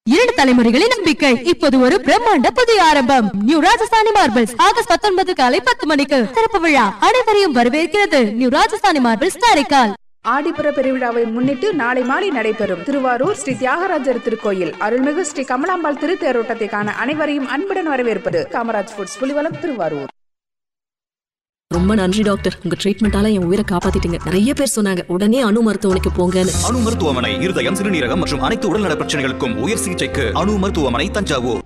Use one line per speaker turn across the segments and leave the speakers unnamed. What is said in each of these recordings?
இரண்டு தலைமுறைகளின் நம்பிக்கை இப்போது ஒரு பிரம்மாண்ட புதிய ஆரம்பம் நியூ ராஜஸ்தானி மார்பிள்ஸ் ஆகஸ்ட் பத்தொன்பது காலை பத்து மணிக்கு திறப்பு விழா அனைவரையும் வரவேற்கிறது நியூ ராஜஸ்தானி மார்பிள்ஸ் காரைக்கால்
ஆடிப்புற பெருவிழாவை முன்னிட்டு நாளை மாலை நடைபெறும் திருவாரூர் ஸ்ரீ தியாகராஜர் திருக்கோயில் அருள்மிகு ஸ்ரீ கமலாம்பாள் திருத்தேரோட்டத்தை காண அனைவரையும் அன்புடன் வரவேற்பது காமராஜ் ஃபுட்ஸ் புலிவலம் திருவாரூர்
ரொம்ப நன்றி டாக்டர் உங்க ட்ரீட்மெண்டால என் உயிரை காப்பாத்திட்டீங்க நிறைய பேர் சொன்னாங்க உடனே அணு மருத்துவமனைக்கு போங்கன்னு
அணு மருத்துவமனை இருதயம் சிறுநீரகம் மற்றும் அனைத்து உடல்நல பிரச்சனைகளுக்கும் உயர் சிகிச்சைக்கு அணு மருத்துவமனை தஞ்சாவூர்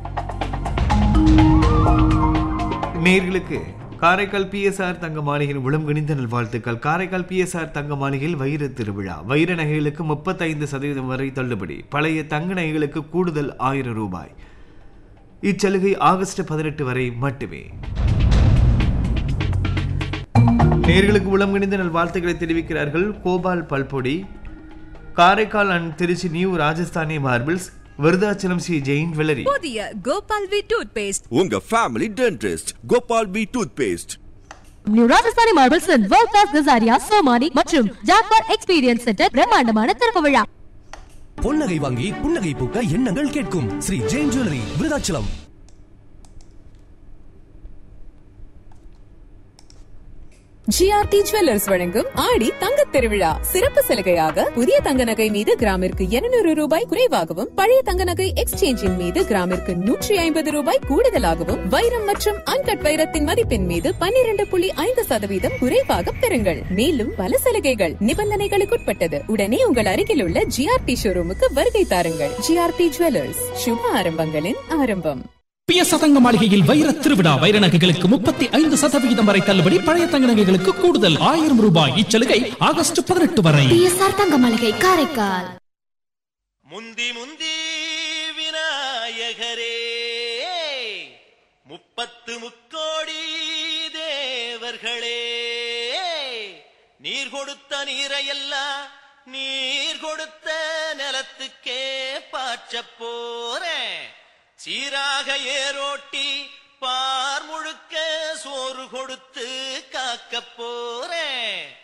நேர்களுக்கு காரைக்கால் பிஎஸ்ஆர் தங்க மாளிகையின் உளம் கணிந்த நல்வாழ்த்துக்கள் காரைக்கால் பிஎஸ்ஆர் தங்க மாளிகையில் வைர திருவிழா வைர நகைகளுக்கு முப்பத்தைந்து சதவீதம் வரை தள்ளுபடி பழைய தங்க நகைகளுக்கு கூடுதல் ஆயிரம் ரூபாய் இச்சலுகை ஆகஸ்ட் பதினெட்டு வரை மட்டுமே நேர்களுக்கு உளம் கணிந்த நல்வாழ்த்துக்களை தெரிவிக்கிறார்கள் கோபால் பல்பொடி Karaikal and Trichy new Rajasthani marbles Virudhachalam Sri Jain வெள்ளரி
புதிய கோபால் வி டூத் பேஸ்ட்
உங்க family dentist Gopal P toothpaste
new Rajasthani marbles world class Kajaria Somany மற்றும் ஜாக்வார் எக்ஸ்பீரியன்ஸ் சென்டர் பிரம்மாண்டமான திறப்பு விழா
பொன்னகை வாங்கி புன்னகை பூக்க எண்ணங்கள் கேட்கும் Sri Jain jewellery Virudhachalam
GRT jewellers வழங்கும் ஆடி தங்கத் திருவிழா சிறப்பு சலுகையாக புதிய தங்க நகை மீது கிராமிற்கு 200 ரூபாய் குறைவாகவும் பழைய தங்க நகை எக்ஸ்சேஞ்சின் மீது கிராமிற்கு நூற்றி ஐம்பது ரூபாய் கூடுதலாகவும் வைரம் மற்றும் அன்கட் வைரத்தின் மதிப்பின் மீது 12.5% புள்ளி ஐந்து சதவீதம் குறைவாக பெறுங்கள் மேலும் பல சலுகைகள் நிபந்தனைகளுக்குட்பட்டது உடனே உங்கள் அருகில் உள்ள ஜிஆர்டி ஷோரூமுக்கு வருகை தாருங்கள் ஜிஆர்டி ஜுவல்லர்ஸ் சுப ஆரம்பங்களின் ஆரம்பம்
பிய சதங்க மாளிகையில் வைர திருவிழா வைர நகைகளுக்கு முப்பத்தி ஐந்து சதவிகிதம் வரை தள்ளுபடி பழைய தங்க நகைகளுக்கு கூடுதல் ஆயிரம் ரூபாய் இச்சலுகை ஆகஸ்ட் பதினெட்டு வரை
பிஎஸ்ஆர் தங்க மாளிகை காரைக்கால்
முந்தி முந்தி விநாயகரே முப்பத்து முக்கோடி தேவர்களே நீர் கொடுத்த நீரையெல்லாம் நீர் கொடுத்த நிலத்துக்கே பாய்ச்சப் போறேன் சீராக ஏரோட்டி பார் முழுக்க சோறு கொடுத்து காக்கப் போறேன்